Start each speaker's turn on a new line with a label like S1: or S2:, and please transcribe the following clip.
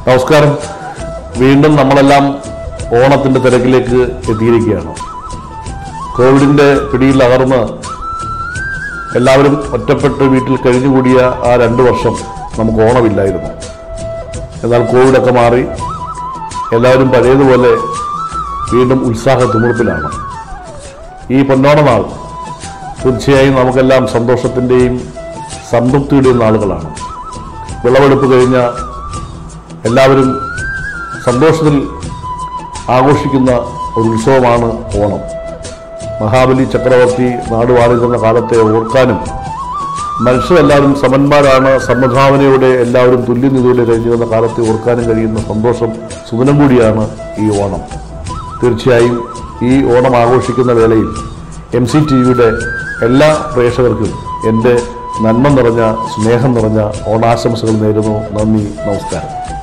S1: നമസ്കാരം വീണ്ടും നമ്മളെല്ലാം ഓണത്തിൻ്റെ തിരക്കിലേക്ക് എത്തിയിരിക്കുകയാണ് കോവിഡിൻ്റെ പിടിയിൽ അകർന്ന് എല്ലാവരും ഒറ്റപ്പെട്ട് വീട്ടിൽ കഴിഞ്ഞുകൂടിയ ആ രണ്ട് വർഷം നമുക്ക് ഓണമില്ലായിരുന്നു എന്നാൽ കോവിഡൊക്കെ മാറി എല്ലാവരും പഴയതുപോലെ വീണ്ടും ഉത്സാഹ തുമുൾപ്പിലാണ് ഈ പൊന്നോണ നാൾ തീർച്ചയായും നമുക്കെല്ലാം സന്തോഷത്തിൻ്റെയും സംതൃപ്തിയുടെയും നാളുകളാണ് വിളവെടുപ്പ് കഴിഞ്ഞ എല്ലാവരും സന്തോഷത്തിൽ ആഘോഷിക്കുന്ന ഒരു ഉത്സവമാണ് ഓണം മഹാബലി ചക്രവർത്തി നാടുവാണിരുന്ന കാലത്തെ ഓർക്കാനും മനുഷ്യരെല്ലാവരും സമന്മാരാണ് സമഭാവനയോടെ എല്ലാവരും തുല്യനിധിയോടെ കഴിഞ്ഞിരുന്ന കാലത്തെ ഓർക്കാനും കഴിയുന്ന സന്തോഷം സുദിനം കൂടിയാണ് ഈ ഓണം തീർച്ചയായും ഈ ഓണം ആഘോഷിക്കുന്ന വേളയിൽ എം സി ടി വിയുടെ എല്ലാ പ്രേക്ഷകർക്കും എൻ്റെ നന്മ നിറഞ്ഞ സ്നേഹം നിറഞ്ഞ ഓണാശംസകൾ നേരുന്നു നന്ദി നമസ്കാരം